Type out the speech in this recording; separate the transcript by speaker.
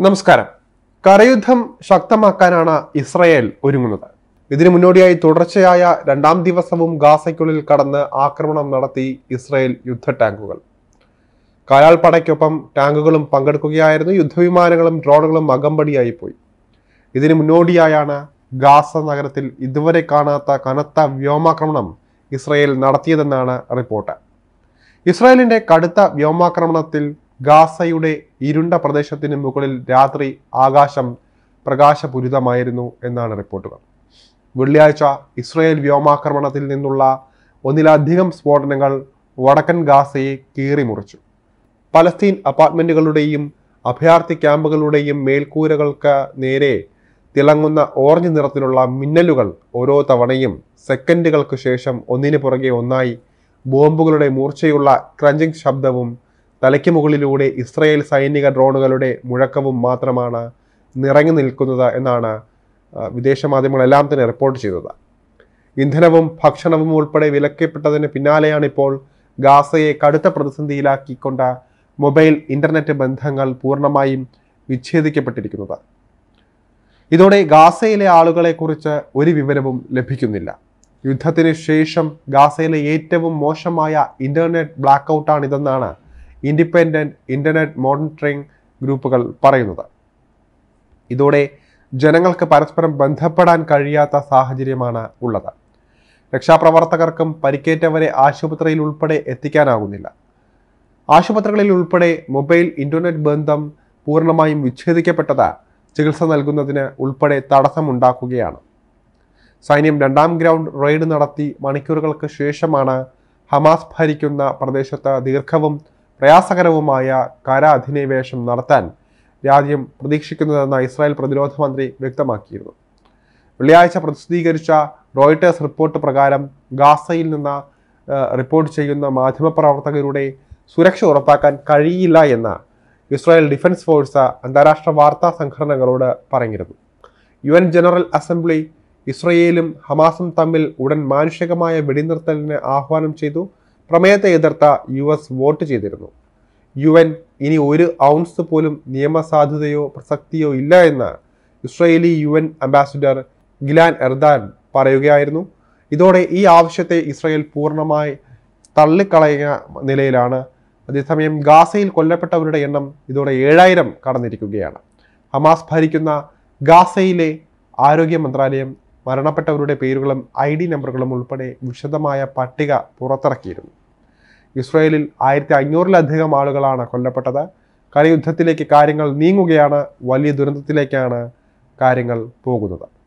Speaker 1: നമസ്കാരം കരയുദ്ധം ശക്തമാക്കാനാണ് ഇസ്രയേൽ ഒരുങ്ങുന്നത് ഇതിനു മുന്നോടിയായി തുടർച്ചയായ രണ്ടാം ദിവസവും ഗാസയ്ക്കുള്ളിൽ കടന്ന് ആക്രമണം നടത്തി ഇസ്രയേൽ യുദ്ധ ടാങ്കുകൾ കാലാൾപ്പടയ്ക്കൊപ്പം ടാങ്കുകളും പങ്കെടുക്കുകയായിരുന്നു യുദ്ധവിമാനങ്ങളും ഡ്രോണുകളും അകമ്പടിയായി പോയി ഇതിനു മുന്നോടിയായാണ് ഗാസ നഗരത്തിൽ ഇതുവരെ കാണാത്ത കനത്ത വ്യോമാക്രമണം ഇസ്രയേൽ നടത്തിയതെന്നാണ് റിപ്പോർട്ട് ഇസ്രായേലിന്റെ കടുത്ത വ്യോമാക്രമണത്തിൽ ഗാസയുടെ ഇരുണ്ട പ്രദേശത്തിന് മുകളിൽ രാത്രി ആകാശം പ്രകാശപൂരിതമായിരുന്നു എന്നാണ് റിപ്പോർട്ടുകൾ വെള്ളിയാഴ്ച ഇസ്രായേൽ വ്യോമാക്രമണത്തിൽ നിന്നുള്ള ഒന്നിലധികം സ്ഫോടനങ്ങൾ വടക്കൻ ഗാസയെ കീറിമുറിച്ചു പലസ്തീൻ അപ്പാർട്ട്മെന്റുകളുടെയും അഭയാർത്ഥി ക്യാമ്പുകളുടെയും മേൽക്കൂരകൾക്ക് നേരെ തിളങ്ങുന്ന ഓറഞ്ച് നിറത്തിലുള്ള മിന്നലുകൾ ഓരോ തവണയും സെക്കൻഡുകൾക്ക് ശേഷം ഒന്നിനു പുറകെ ഒന്നായി ബോംബുകളുടെ മൂർച്ചയുള്ള ക്രഞ്ചിങ് ശബ്ദവും തലയ്ക്ക് മുകളിലൂടെ ഇസ്രയേൽ സൈനിക ഡ്രോണുകളുടെ മുഴക്കവും മാത്രമാണ് നിറഞ്ഞു നിൽക്കുന്നത് എന്നാണ് ആ, വിദേശ മാധ്യമങ്ങളെല്ലാം തന്നെ റിപ്പോർട്ട് ചെയ്തത് ഇന്ധനവും ഭക്ഷണവും ഉൾപ്പെടെ വിലക്കപ്പെട്ടതിന് പിന്നാലെയാണ് ഇപ്പോൾ ഗാസയെ കടുത്ത പ്രതിസന്ധിയിലാക്കിക്കൊണ്ട് മൊബൈൽ ഇന്റർനെറ്റ് ബന്ധങ്ങൾ പൂർണ്ണമായും വിച്ഛേദിക്കപ്പെട്ടിരിക്കുന്നത് ഇതോടെ ഗാസയിലെ ആളുകളെക്കുറിച്ച് ഒരു വിവരവും ലഭിക്കുന്നില്ല യുദ്ധത്തിന് ശേഷം ഗാസയിലെ ഏറ്റവും മോശമായ ഇന്റർനെറ്റ് ബ്ലാക്ക് ഔട്ടാണിതെന്നാണ് ഇൻഡിപെൻഡന്റ് ഇന്റർനെറ്റ് മോണിറ്ററിംഗ് ഗ്രൂപ്പുകൾ പറയുന്നത് ഇതോടെ ജനങ്ങൾക്ക് പരസ്പരം ബന്ധപ്പെടാൻ കഴിയാത്ത സാഹചര്യമാണ് ഉള്ളത് രക്ഷാപ്രവർത്തകർക്കും പരിക്കേറ്റവരെ ആശുപത്രിയിൽ ഉൾപ്പെടെ എത്തിക്കാനാകുന്നില്ല ആശുപത്രികളിൽ ഉൾപ്പെടെ മൊബൈൽ ഇന്റർനെറ്റ് ബന്ധം പൂർണ്ണമായും വിച്ഛേദിക്കപ്പെട്ടത് ചികിത്സ നൽകുന്നതിന് ഉൾപ്പെടെ തടസ്സമുണ്ടാക്കുകയാണ് സൈന്യം രണ്ടാം ഗ്രൗണ്ട് റെയ്ഡ് നടത്തി മണിക്കൂറുകൾക്ക് ശേഷമാണ് ഹമാസ് ഭരിക്കുന്ന പ്രദേശത്ത് ദീർഘവും പ്രയാസകരവുമായ കര അധിനിവേശം നടത്താൻ രാജ്യം പ്രതീക്ഷിക്കുന്നതെന്ന് ഇസ്രായേൽ പ്രതിരോധ മന്ത്രി വ്യക്തമാക്കിയിരുന്നു വെള്ളിയാഴ്ച പ്രസിദ്ധീകരിച്ച റോയിട്ടേഴ്സ് റിപ്പോർട്ട് പ്രകാരം ഗാസയിൽ നിന്ന് ആ, റിപ്പോർട്ട് ചെയ്യുന്ന മാധ്യമപ്രവർത്തകരുടെ സുരക്ഷ ഉറപ്പാക്കാൻ കഴിയില്ല എന്ന് ഇസ്രായേൽ ഡിഫൻസ് ഫോഴ്സ് അന്താരാഷ്ട്ര വാർത്താ സംഘടനകളോട് പറഞ്ഞിരുന്നു യു എൻ ജനറൽ അസംബ്ലി ഇസ്രയേലും ഹമാസും തമ്മിൽ ഉടൻ മാനുഷികമായ വെടിനിർത്തലിന് ആഹ്വാനം ചെയ്തു പ്രമേയത്തെ എതിർത്ത യു എസ് വോട്ട് ചെയ്തിരുന്നു യു എൻ ഇനി ഒരു ഔൺസ് പോലും നിയമസാധുതയോ പ്രസക്തിയോ ഇല്ല എന്ന് ഇസ്രയേലി യു എൻ അംബാസിഡർ ഗിലാൻ എർദാൻ പറയുകയായിരുന്നു ഇതോടെ ഈ ആവശ്യത്തെ ഇസ്രയേൽ പൂർണ്ണമായി തള്ളിക്കളയുന്ന നിലയിലാണ് അതേസമയം ഗാസയിൽ കൊല്ലപ്പെട്ടവരുടെ എണ്ണം ഇതോടെ ഏഴായിരം കടന്നിരിക്കുകയാണ് ഹമാസ് ഭരിക്കുന്ന ഗാസയിലെ ആരോഗ്യ മന്ത്രാലയം മരണപ്പെട്ടവരുടെ പേരുകളും ഐ ഡി നമ്പറുകളും ഉൾപ്പെടെ വിശദമായ പട്ടിക പുറത്തിറക്കിയിരുന്നു ഇസ്രായേലിൽ ആയിരത്തി അഞ്ഞൂറിലധികം ആളുകളാണ് കൊല്ലപ്പെട്ടത് കരയുദ്ധത്തിലേക്ക് കാര്യങ്ങൾ നീങ്ങുകയാണ് വലിയ ദുരന്തത്തിലേക്കാണ് കാര്യങ്ങൾ പോകുന്നത്